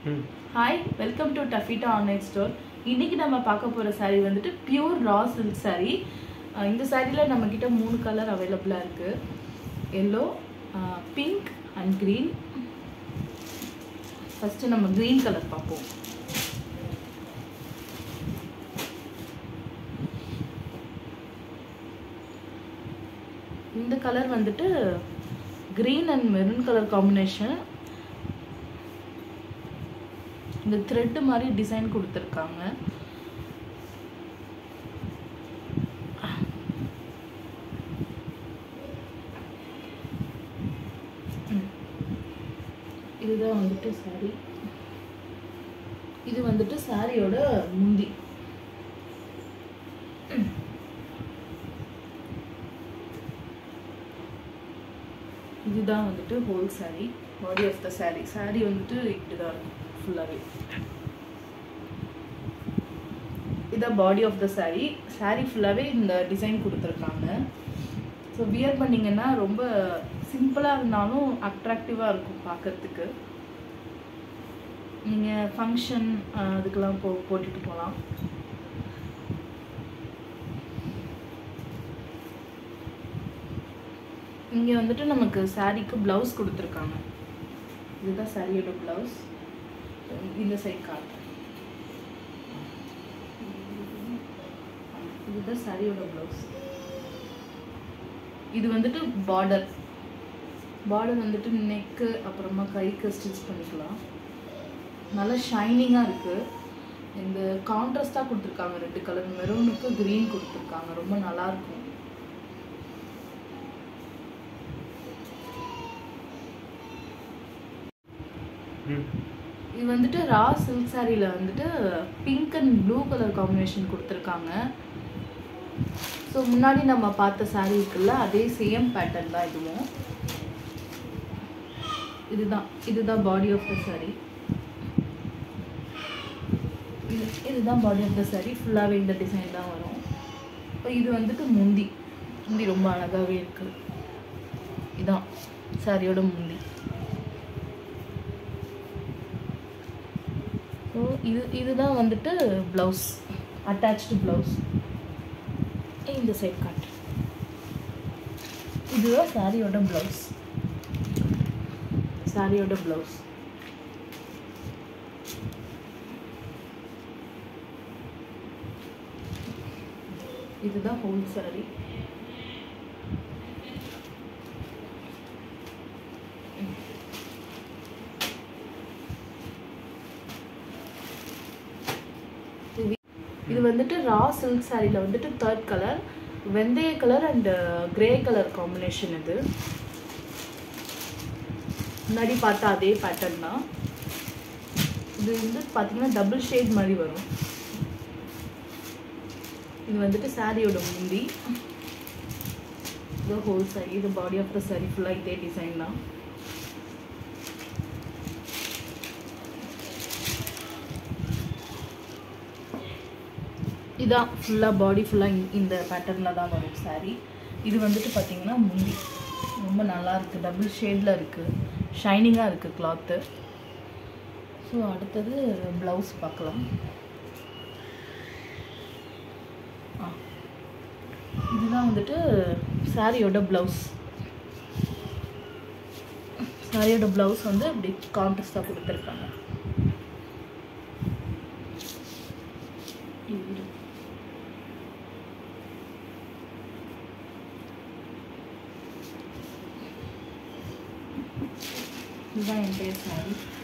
ம் hi welcome to Taffeta online store இன்னைக்கு நம்ம பார்க்க போகிற saree வந்துட்டு பியூர் ரா சில்க் saree அஹ் இந்த சாரியில் நம்மக்கிட்ட மூணு கலர் அவைலபிளாக இருக்குது yellow pink and green first நம்ம க்ரீன் கலர் பார்ப்போம் இந்த கலர் வந்துட்டு green and maroon colour combination இந்த த்ரெட் மாதிரி டிசைன் கொடுத்துருக்காங்க ம். இதுதான் வந்துட்டு saree இது வந்துட்டு சாரியோட முந்தி ம். இதுதான் வந்துட்டு whole saree body of the saree saree வந்துட்டு இப்படிதான் இருக்கும் ஃபுல்லாகவே இதான் body of the saree saree ஃபுல்லாகவே இந்த டிசைன் கொடுத்துருக்காங்க ஸோ வியர் பண்ணிங்கன்னா ரொம்ப சிம்பிளாக இருந்தாலும் அட்ராக்டிவாக இருக்கும் பார்க்கறதுக்கு நீங்கள் ஃபங்க்ஷன் அதுக்கெல்லாம் போ போட்டுட்டு போகலாம் இங்கே வந்துட்டு நமக்கு சாரீக்கு ப்ளவுஸ் கொடுத்துருக்காங்க இதுதான் சாரியோட ப்ளவுஸ் இந்த சைட் காட்டுறேன் இதுதான் சாரியோட ப்ளவுஸ் இது வந்துட்டு பார்டர் பார்டர் வந்துட்டு நெக்கு அப்புறமா கைக்கு ஸ்டிச் பண்ணிக்கலாம் நல்லா ஷைனிங்காக இருக்குது இந்த கான்ட்ராஸ்டாக கொடுத்துருக்காங்க ரெண்டு கலர் மெரூனுக்கு க்ரீன் கொடுத்துருக்காங்க ரொம்ப நல்லா இருக்கும் ம் இது வந்துட்டு ரா சில்க் சாரியில் வந்துட்டு pink and blue colour combination கொடுத்துருக்காங்க ஸோ முன்னாடி நம்ம பார்த்த saree இருக்குல்ல அதே சேம் பேட்டர்ன் தான் இதுவும் இதுதான் இதுதான் பாடி ஆஃப் த saree இது இதுதான் பாடி ஆஃப் த saree ஃபுல்லாகவே இந்த டிசைன் தான் வரும் இப்போ இது வந்துட்டு முந்தி முந்தி ரொம்ப அழகாகவே இருக்குது இதான் சாரியோட முந்தி ஸோ இது இதுதான் வந்துட்டு ப்ளவுஸ் அட்டாச்டு ப்ளவுஸ் இந்த சைட் காட்டு இதுதான் சாரியோட ப்ளவுஸ் சாரியோட ப்ளவுஸ் இதுதான் ஹோல் சாரி இது வந்துட்டு ரா சில்க் சாரியில் வந்துட்டு தேர்ட் கலர் வெந்தய colour and grey colour combination இது முன்னாடி பார்த்தா அதே பேட்டர்ன் தான் இது வந்து பார்த்தீங்கன்னா டபுள் ஷேட் மாதிரி வரும் இது வந்துட்டு சாரியோட முந்தி இது ஹோல் சாரி இது பாடி ஆஃப் த சாரி ஃபுல்லாக இதே டிசைன் தான் இதான் ஃபுல்லாக பாடி ஃபுல்லாக இந்த பேட்டர்னில் தான் வரும் saree இது வந்துட்டு பார்த்தீங்கன்னா முந்தி ரொம்ப நல்லா இருக்குது டபுள் ஷேடில் இருக்குது ஷைனிங்காக இருக்குது கிளாத்து ஸோ அடுத்தது ப்ளவுஸ் பார்க்கலாம் ஆ இதுதான் வந்துட்டு சாரியோட ப்ளவுஸ் சாரியோட ப்ளவுஸ் வந்து இப்படி கான்ட்ராஸ்டாக கொடுத்துருக்காங்க இது இதுதான் என் பேர் சாரி